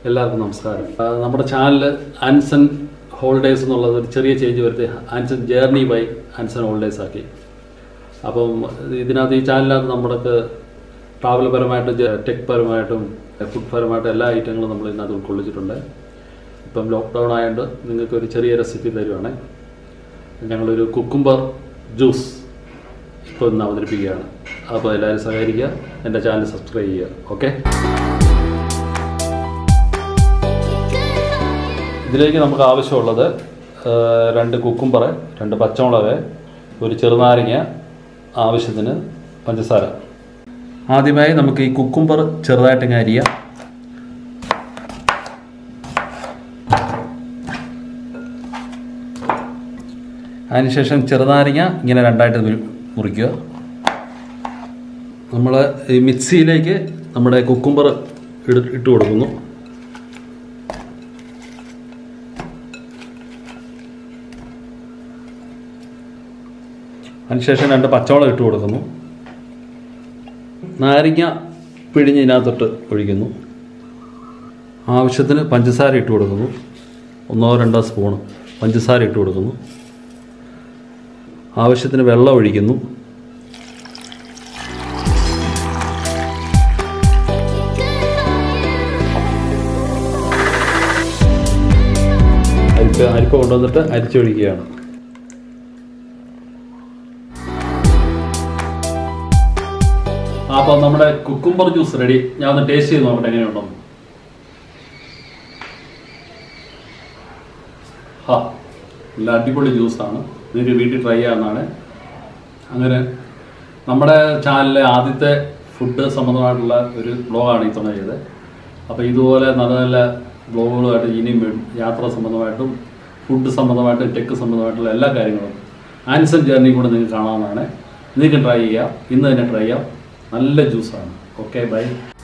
എല്ലാവർക്കും നമസ്കാരം ആ, നമ്മുടെ ചാനൽ ആൻസൺ ഹോളിഡേയ്സ് എന്നുള്ളത് ഒരു ചെറിയ ചേഞ്ച് വരുത്തി Anson journey by Anson holidays ആക്കി അപ്പം ഇതിനകത്ത് ഈ ചാനലിനകത്ത് നമ്മൾക്ക് ട്രാവൽ പരമായിട്ടും ടെക് പരമായിട്ടും ഫുഡ് പരമായിട്ടും എല്ലാ ഐറ്റങ്ങളും നമ്മൾ ഇതിനകത്ത് ഉൾക്കൊള്ളിച്ചിട്ടുണ്ട് ഇപ്പം ലോക്ക്ഡൗൺ ആയതുകൊണ്ട് നിങ്ങൾക്ക് ഒരു ചെറിയ റെസിപ്പി തരുവാണ് ഞങ്ങളൊരു കുക്കുംബർ ജ്യൂസ് ഇപ്പോൾ ഇന്ന് അവതരിപ്പിക്കുകയാണ് അപ്പോൾ എല്ലാവരും സഹകരിക്കുക എൻ്റെ ചാനൽ സബ്സ്ക്രൈബ് ചെയ്യുക ഓക്കെ ഇതിലേക്ക് നമുക്ക് ആവശ്യമുള്ളത് ആ, രണ്ട് കുക്കുംബർ രണ്ട് പച്ചമുളക് ഒരു ചെറുനാരങ്ങ ആവശ്യത്തിന് പഞ്ചസാര ആദ്യമായി നമുക്ക് ഈ കുക്കുംബർ ചെറുതായിട്ട് ഇങ്ങനെ അരിയാം അതിനുശേഷം ചെറുനാരങ്ങ ഇങ്ങനെ രണ്ടായിട്ട് മുറി- മുറിക്കുക നമ്മൾ ഈ മിക്സിയിലേക്ക് നമ്മുടെ കുക്കുംബർ ഇട്ട് ഇട്ട് കൊടുക്കുന്നു അതിനുശേഷം രണ്ട് പച്ചവളം ഇട്ട് കൊടുക്കുന്നു നാരങ്ങ പിഴിഞ്ഞ് ഇതിനകത്തോട്ട് ഒഴിക്കുന്നു ആവശ്യത്തിന് പഞ്ചസാര ഇട്ട് കൊടുക്കുന്നു ഒന്നോ രണ്ടോ സ്പൂണ് പഞ്ചസാര ഇട്ട് കൊടുക്കുന്നു ആവശ്യത്തിന് വെള്ളം ഒഴിക്കുന്നു അരിപ്പ അരിപ്പ കൊണ്ടുവന്നിട്ട് അരിച്ചൊഴിക്കുകയാണ് അപ്പോൾ നമ്മുടെ കുക്കുംബർ ജ്യൂസ് റെഡി ഞാൻ ഒന്ന് ടേസ്റ്റ് ചെയ്ത് നോക്കട്ടെ എങ്ങനെയുണ്ടെന്ന് ഹാ നല്ല അടിപൊളി ജ്യൂസാണ് നിങ്ങൾക്ക് വീട്ടിൽ ട്രൈ ചെയ്യാവുന്നതാണ് അങ്ങനെ നമ്മുടെ ചാനലിലെ ആദ്യത്തെ ഫുഡ് സംബന്ധമായിട്ടുള്ള ഒരു ബ്ലോഗാണ് ഈ തവണ ചെയ്തത് അപ്പോൾ ഇതുപോലെ നല്ല നല്ല ബ്ലോഗുകളുമായിട്ട് ഇനിയും വരും യാത്ര സംബന്ധമായിട്ടും ഫുഡ് സംബന്ധമായിട്ടും ടെക്ക് സംബന്ധമായിട്ടുള്ള എല്ലാ കാര്യങ്ങളും ആൻസൺ ജേർണി കൂടെ നിങ്ങൾക്ക് കാണാവുന്നതാണ് നിങ്ങൾക്ക് ട്രൈ ചെയ്യാം ഇന്ന് തന്നെ ട്രൈ ചെയ്യാം നല്ല ജ്യൂസാണ് ഓക്കെ ബൈ